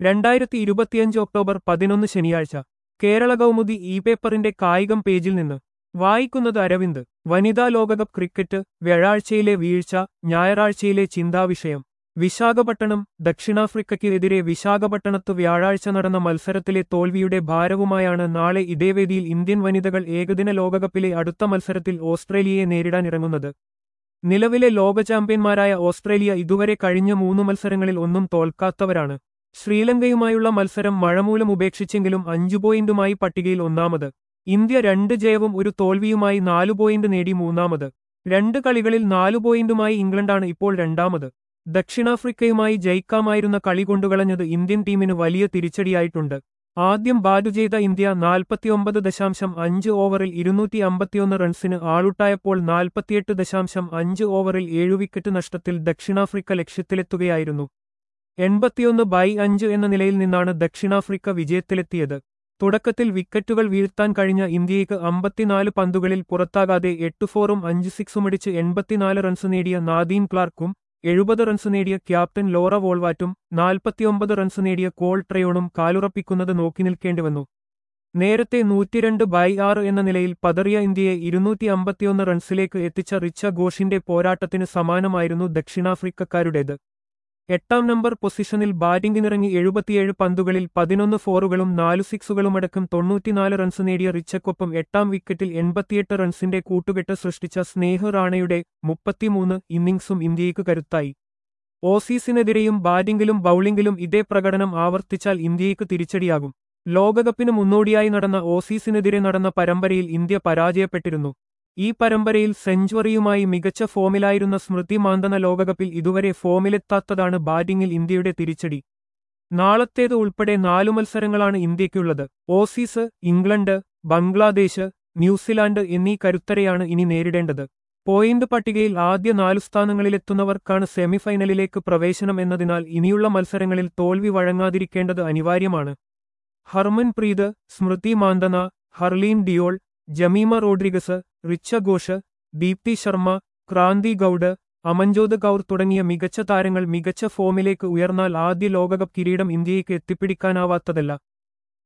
രണ്ടായിരത്തി ഇരുപത്തിയഞ്ച് ഒക്ടോബർ പതിനൊന്ന് ശനിയാഴ്ച കേരള കൗമുദി ഇ പേപ്പറിന്റെ കായികം പേജിൽ നിന്ന് വായിക്കുന്നത് അരവിന്ദ് വനിതാ ലോകകപ്പ് ക്രിക്കറ്റ് വ്യാഴാഴ്ചയിലെ വീഴ്ച ഞായറാഴ്ചയിലെ ചിന്താവിഷയം വിശാഖപട്ടണം ദക്ഷിണാഫ്രിക്കയ്ക്ക് എതിരെ വിശാഖപട്ടണത്ത് വ്യാഴാഴ്ച നടന്ന മത്സരത്തിലെ തോൽവിയുടെ ഭാരവുമായാണ് നാളെ ഇതേ വേദിയിൽ ഇന്ത്യൻ വനിതകൾ ഏകദിന ലോകകപ്പിലെ അടുത്ത മത്സരത്തിൽ ഓസ്ട്രേലിയയെ നേരിടാനിറങ്ങുന്നത് നിലവിലെ ലോക ചാമ്പ്യന്മാരായ ഓസ്ട്രേലിയ ഇതുവരെ കഴിഞ്ഞ മൂന്ന് മത്സരങ്ങളിൽ ഒന്നും തോൽക്കാത്തവരാണ് ശ്രീലങ്കയുമായുള്ള മത്സരം മഴമൂലം ഉപേക്ഷിച്ചെങ്കിലും അഞ്ചു പോയിന്റുമായി പട്ടികയിൽ ഒന്നാമത് ഇന്ത്യ രണ്ട് ജയവും ഒരു തോൽവിയുമായി നാലു പോയിന്റ് നേടി മൂന്നാമത് രണ്ട് കളികളിൽ നാലു പോയിന്റുമായി ഇംഗ്ലണ്ടാണ് ഇപ്പോൾ രണ്ടാമത് ദക്ഷിണാഫ്രിക്കയുമായി ജയിക്കാമായിരുന്ന കളി കൊണ്ടുകളഞ്ഞത് ഇന്ത്യൻ ടീമിന് വലിയ തിരിച്ചടിയായിട്ടുണ്ട് ആദ്യം ബാറ്റ് ചെയ്ത ഇന്ത്യ നാൽപ്പത്തിയൊമ്പത് ദശാംശം അഞ്ച് ഓവറിൽ ഇരുന്നൂറ്റി അമ്പത്തിയൊന്ന് റൺസിന് ആളുട്ടായപ്പോൾ നാൽപ്പത്തിയെട്ട് ദശാംശം അഞ്ച് ഓവറിൽ ഏഴു വിക്കറ്റ് നഷ്ടത്തിൽ ദക്ഷിണാഫ്രിക്ക ലക്ഷ്യത്തിലെത്തുകയായിരുന്നു എൺപത്തിയൊന്ന് ബൈ അഞ്ച് എന്ന നിലയിൽ നിന്നാണ് ദക്ഷിണാഫ്രിക്ക വിജയത്തിലെത്തിയത് തുടക്കത്തിൽ വിക്കറ്റുകൾ വീഴ്ത്താൻ കഴിഞ്ഞ ഇന്ത്യയ്ക്ക് അമ്പത്തിനാല് പന്തുകളിൽ പുറത്താകാതെ എട്ട് ഫോറും അഞ്ച് സിക്സുമടിച്ച് എൺപത്തിനാല് റൺസ് നേടിയ നാദീൻ ക്ലാർക്കും എഴുപത് റൺസ് നേടിയ ക്യാപ്റ്റൻ ലോറ വോൾവാറ്റും നാൽപ്പത്തിയൊമ്പത് റൺസ് നേടിയ കോൾ ട്രയോണും കാലുറപ്പിക്കുന്നത് നോക്കി നിൽക്കേണ്ടിവന്നു നേരത്തെ നൂറ്റിരണ്ട് ബൈ ആറ് എന്ന നിലയിൽ പതറിയ ഇന്ത്യയെ ഇരുന്നൂറ്റി അമ്പത്തിയൊന്ന് റൺസിലേക്ക് എത്തിച്ച റിച്ച ഘോഷിന്റെ പോരാട്ടത്തിന് സമാനമായിരുന്നു ദക്ഷിണാഫ്രിക്കക്കാരുടേത് എട്ടാം നമ്പർ പൊസിഷനിൽ ബാറ്റിംഗിനിറങ്ങി എഴുപത്തിയേഴ് പന്തുകളിൽ പതിനൊന്ന് ഫോറുകളും നാലു സിക്സുകളുമടക്കം തൊണ്ണൂറ്റിനാല് റൺസ് നേടിയ റിച്ചക്കൊപ്പം എട്ടാം വിക്കറ്റിൽ എൺപത്തിയെട്ട് റൺസിന്റെ കൂട്ടുകെട്ട് സൃഷ്ടിച്ച സ്നേഹ റാണയുടെ മുപ്പത്തിമൂന്ന് ഇന്നിംഗ്സും ഇന്ത്യയ്ക്ക് കരുത്തായി ഓസീസിനെതിരെയും ബാറ്റിംഗിലും ബൌളിംഗിലും ഇതേ പ്രകടനം ആവർത്തിച്ചാൽ ഇന്ത്യയ്ക്ക് തിരിച്ചടിയാകും ലോകകപ്പിന് മുന്നോടിയായി നടന്ന ഓസീസിനെതിരെ നടന്ന പരമ്പരയിൽ ഇന്ത്യ പരാജയപ്പെട്ടിരുന്നു ഈ പരമ്പരയിൽ സെഞ്ചുറിയുമായി മികച്ച ഫോമിലായിരുന്ന സ്മൃതി മാന്തന ലോകകപ്പിൽ ഇതുവരെ ഫോമിലെത്താത്തതാണ് ബാറ്റിംഗിൽ ഇന്ത്യയുടെ തിരിച്ചടി നാളത്തേത് ഉൾപ്പെടെ നാലു മത്സരങ്ങളാണ് ഇന്ത്യയ്ക്കുള്ളത് ഓസീസ് ഇംഗ്ലണ്ട് ബംഗ്ലാദേശ് ന്യൂസിലാൻഡ് എന്നീ കരുത്തരെയാണ് ഇനി നേരിടേണ്ടത് പോയിന്റ് പട്ടികയിൽ ആദ്യ നാലു സ്ഥാനങ്ങളിലെത്തുന്നവർക്കാണ് സെമിഫൈനലിലേക്ക് പ്രവേശനം എന്നതിനാൽ ഇനിയുള്ള മത്സരങ്ങളിൽ തോൽവി വഴങ്ങാതിരിക്കേണ്ടത് അനിവാര്യമാണ് ഹർമൻപ്രീത് സ്മൃതി മാന്തന ഹർലീൻ ഡിയോൾ ജമീമ റോഡ്രിഗസ് റിച്ച ഘോഷ് ദീപ്തി ശർമ്മ ക്രാന്തി ഗൌഡ് അമൻജോത് കൗർ തുടങ്ങിയ മികച്ച താരങ്ങൾ മികച്ച ഫോമിലേക്ക് ഉയർന്നാൽ ആദ്യ ലോകകപ്പ് കിരീടം ഇന്ത്യയ്ക്ക് എത്തിപ്പിടിക്കാനാവാത്തതല്ല